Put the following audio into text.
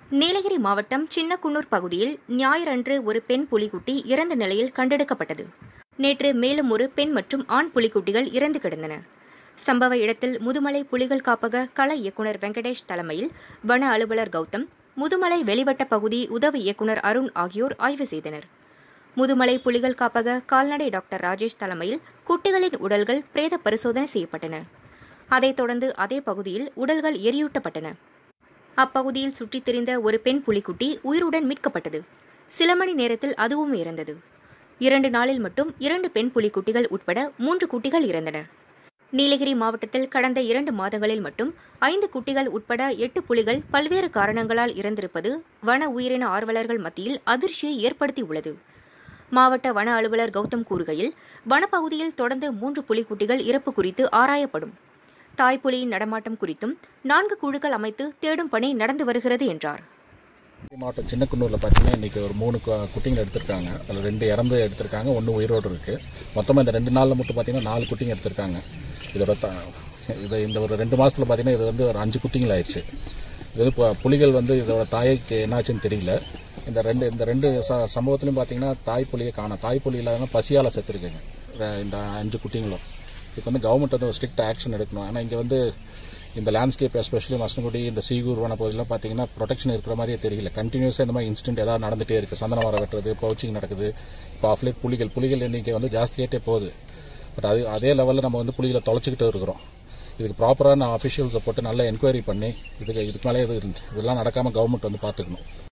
நீலகிரி மாவட்டம் சின்னக்குன்னூர் பகுதியில் ஞாயிறன்று ஒரு பெண் புலிக்குட்டி இறந்த நிலையில் கண்டெடுக்கப்பட்டது நேற்று மேலும் ஒரு பெண் மற்றும் ஆண் புலிக்குட்டிகள் இறந்து கிடந்தன சம்பவ இடத்தில் முதுமலை புலிகள் காப்பக கள இயக்குநர் வெங்கடேஷ் தலைமையில் வன அலுவலர் கௌதம் முதுமலை வெளிவட்ட பகுதி உதவி இயக்குநர் அருண் ஆகியோர் ஆய்வு செய்தனர் முதுமலை புலிகள் காப்பக கால்நடை டாக்டர் ராஜேஷ் தலைமையில் குட்டிகளின் உடல்கள் பிரேத பரிசோதனை செய்யப்பட்டன அதைத் தொடர்ந்து அதே பகுதியில் உடல்கள் எரியூட்டப்பட்டன அப்பகுதியில் சுற்றித் திரிந்த ஒரு பெண் புலிக்குட்டி உயிருடன் மீட்கப்பட்டது சில மணி நேரத்தில் அதுவும் இறந்தது இரண்டு நாளில் மட்டும் இரண்டு பெண் புலிக்குட்டிகள் உட்பட மூன்று குட்டிகள் இறந்தன நீலகிரி மாவட்டத்தில் கடந்த இரண்டு மாதங்களில் மட்டும் ஐந்து குட்டிகள் உட்பட எட்டு புலிகள் பல்வேறு காரணங்களால் இறந்திருப்பது வன உயிரின ஆர்வலர்கள் மத்தியில் அதிர்ச்சியை ஏற்படுத்தியுள்ளது மாவட்ட வன அலுவலர் கௌதம் கூறுகையில் வனப்பகுதியில் தொடர்ந்து மூன்று புலிக்குட்டிகள் இறப்பு குறித்து ஆராயப்படும் தாய்ப்புலியின் நடமாட்டம் குறித்தும் நான்கு குழுக்கள் அமைத்து தேடும் பணி நடந்து வருகிறது என்றார் மாவட்டம் சின்னக்குன்னூரில் பார்த்தீங்கன்னா இன்றைக்கி ஒரு மூணு கு- குட்டிங்க எடுத்திருக்காங்க அதில் ரெண்டு இறந்து எடுத்திருக்காங்க ஒன்று உயிரோடு இருக்குது மொத்தமாக இந்த ரெண்டு நாளில் மட்டும் பார்த்தீங்கன்னா நாலு குட்டிங்க எடுத்திருக்காங்க இதோட த இது இந்த ஒரு ரெண்டு மாதத்தில் பார்த்தீங்கன்னா இது வந்து ஒரு அஞ்சு குட்டிங்கள் ஆயிடுச்சு இது வந்து இப்போ புலிகள் வந்து இதோட தாய்க்கு என்னாச்சுன்னு தெரியல இந்த ரெண்டு இந்த ரெண்டு ச சம்பவத்துலையும் பார்த்தீங்கன்னா தாய் புலியை காணோம் தாய் புலி இல்லாதனா பசியால் செத்துருக்குங்க ரெ- இந்த அஞ்சு குட்டிங்களும் இதுக்கு வந்து கவர்மெண்ட் வந்து ஒரு ஸ்ட்ரிக்ட் ஆக்ஷன் எடுக்கணும் ஆனால் இங்கே வந்து இந்த லேண்ட்ஸ்கேப் எஸ்பெஷலி மசனகுடி இந்த சீகூர் வன பகுதியெல்லாம் பார்த்தீங்கன்னா ப்ரொடெக்ஷன் இருக்கிற மாதிரியே தெரியல கண்டினியூஸாக இந்த மாதிரி இன்சிடென்ட் ஏதாவது நடந்துகிட்டே இருக்குது சந்தன மரம் வெட்டுறது பவுச்சிங் நடக்குது இப்போ ஆஃப் லேட் புலிகள் புலிகள் எண்ணிக்கை வந்து ஜாஸ்தியாகிட்டே போகுது பட் அது அதே லெவலில் நம்ம வந்து புலிகளை தொலைச்சிக்கிட்டு இருக்கிறோம் இதுக்கு ப்ராப்பரான அஃபிஷியல்ஸை போட்டு நல்லா என்கொயரி பண்ணி இதுக்கு இதுக்கு மேலே இது இதெல்லாம் நடக்காமல் கவர்மெண்ட் வந்து பார்த்துக்கணும்